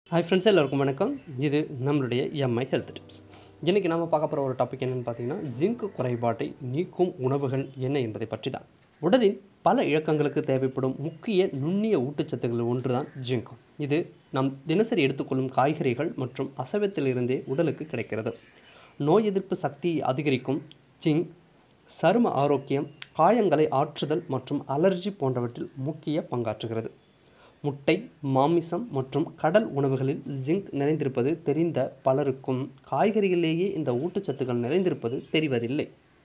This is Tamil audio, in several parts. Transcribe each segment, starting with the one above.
ஹாய் ஃப்ரெண்ட்ஸ் எல்லாருக்கும் வணக்கம் இது நம்மளுடைய எம்ஐ ஹெல்த் டிப்ஸ் இன்றைக்கி நம்ம பார்க்க போகிற ஒரு டாபிக் என்னென்னு பார்த்தீங்கன்னா ஜிங்க் குறைபாட்டை நீக்கும் உணவுகள் என்ன என்பதை பற்றி தான் உடலின் பல இழக்கங்களுக்கு தேவைப்படும் முக்கிய நுண்ணிய ஊட்டச்சத்துக்கள் ஒன்று தான் ஜிங்க் இது நம் தினசரி எடுத்துக்கொள்ளும் காய்கறிகள் மற்றும் அசைவத்திலிருந்தே உடலுக்கு கிடைக்கிறது நோய் எதிர்ப்பு சக்தியை அதிகரிக்கும் ஜிங்க் சரும ஆரோக்கியம் காயங்களை ஆற்றுதல் மற்றும் அலர்ஜி போன்றவற்றில் முக்கிய பங்காற்றுகிறது முட்டை மாமிசம் மற்றும் கடல் உணவுகளில் ஜிங்க் நிறைந்திருப்பது தெரிந்த பலருக்கும் காய்கறிகளிலேயே இந்த ஊட்டச்சத்துக்கள் நிறைந்திருப்பது தெரிவதில்லை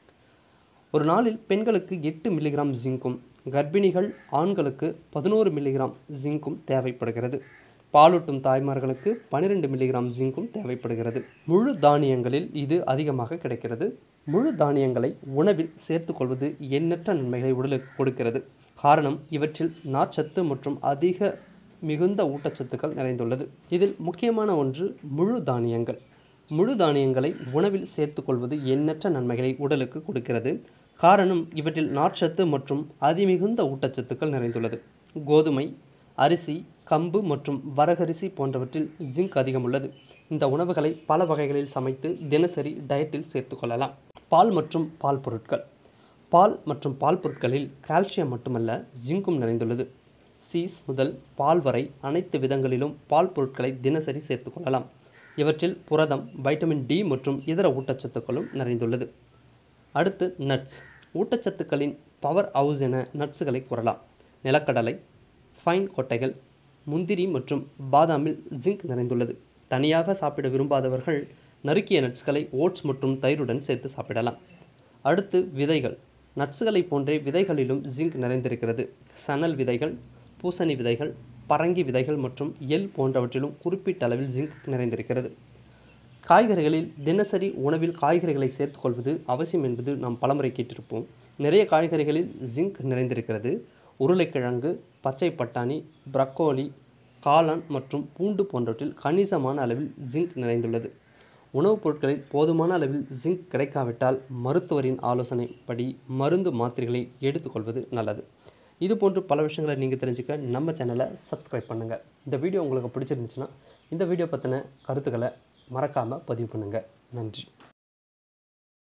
ஒரு நாளில் பெண்களுக்கு எட்டு மில்லிகிராம் ஜிங்கும் கர்ப்பிணிகள் ஆண்களுக்கு பதினோரு மில்லிகிராம் ஜிங்கும் தேவைப்படுகிறது பாலூட்டும் தாய்மார்களுக்கு பன்னிரெண்டு மில்லிகிராம் ஜிங்கும் தேவைப்படுகிறது முழு தானியங்களில் இது அதிகமாக கிடைக்கிறது முழு தானியங்களை உணவில் சேர்த்துக்கொள்வது எண்ணற்ற நன்மைகளை உடலுக்கு கொடுக்கிறது காரணம் இவற்றில் நார்ச்சத்து மற்றும் அதிக மிகுந்த ஊட்டச்சத்துக்கள் நிறைந்துள்ளது இதில் முக்கியமான ஒன்று முழு தானியங்கள் முழு தானியங்களை உணவில் சேர்த்துக்கொள்வது எண்ணற்ற நன்மைகளை உடலுக்கு கொடுக்கிறது காரணம் இவற்றில் நார்ச்சத்து மற்றும் அதிமிகுந்த ஊட்டச்சத்துக்கள் நிறைந்துள்ளது கோதுமை அரிசி கம்பு மற்றும் வரகரிசி போன்றவற்றில் ஜிங்க் அதிகம் உள்ளது இந்த உணவுகளை பல வகைகளில் சமைத்து தினசரி டயட்டில் சேர்த்துக்கொள்ளலாம் பால் மற்றும் பால் பொருட்கள் பால் மற்றும் பால் பொருட்களில் கால்சியம் மட்டுமல்ல ஜிங்கும் நிறைந்துள்ளது சீஸ் முதல் பால் வரை அனைத்து விதங்களிலும் பால் பொருட்களை தினசரி சேர்த்துக்கொள்ளலாம் இவற்றில் புரதம் வைட்டமின் டி மற்றும் இதர ஊட்டச்சத்துக்களும் நிறைந்துள்ளது அடுத்து நட்ஸ் ஊட்டச்சத்துக்களின் பவர் ஹவுஸ் என நட்ஸுகளை கூறலாம் நிலக்கடலை ஃபைன் கொட்டைகள் முந்திரி மற்றும் பாதாமில் ஜிங்க் நிறைந்துள்ளது தனியாக சாப்பிட விரும்பாதவர்கள் நறுக்கிய நட்ஸ்களை ஓட்ஸ் மற்றும் தயிருடன் சேர்த்து சாப்பிடலாம் அடுத்து விதைகள் நட்ஸுகளை போன்றே விதைகளிலும் ஜிங்க் நிறைந்திருக்கிறது சணல் விதைகள் பூசணி விதைகள் பரங்கி விதைகள் மற்றும் எள் போன்றவற்றிலும் குறிப்பிட்ட அளவில் ஜிங்க் நிறைந்திருக்கிறது காய்கறிகளில் தினசரி உணவில் காய்கறிகளை சேர்த்துக்கொள்வது அவசியம் என்பது நாம் பலமுறை கேட்டிருப்போம் நிறைய காய்கறிகளில் ஜிங்க் நிறைந்திருக்கிறது உருளைக்கிழங்கு பச்சை பட்டாணி பிரக்கோலி காளான் மற்றும் பூண்டு போன்றவற்றில் கணிசமான அளவில் ஜிங்க் நிறைந்துள்ளது உணவுப் பொருட்களில் போதுமான அளவில் ஜிங்க் கிடைக்காவிட்டால் மருத்துவரின் ஆலோசனைப்படி மருந்து மாத்திரைகளை எடுத்துக்கொள்வது நல்லது இது போன்று பல விஷயங்களை நீங்கள் தெரிஞ்சுக்க நம்ம சேனலை சப்ஸ்கிரைப் பண்ணுங்கள் இந்த வீடியோ உங்களுக்கு பிடிச்சிருந்துச்சுன்னா இந்த வீடியோ பற்றின கருத்துக்களை மறக்காமல் பதிவு பண்ணுங்கள் நன்றி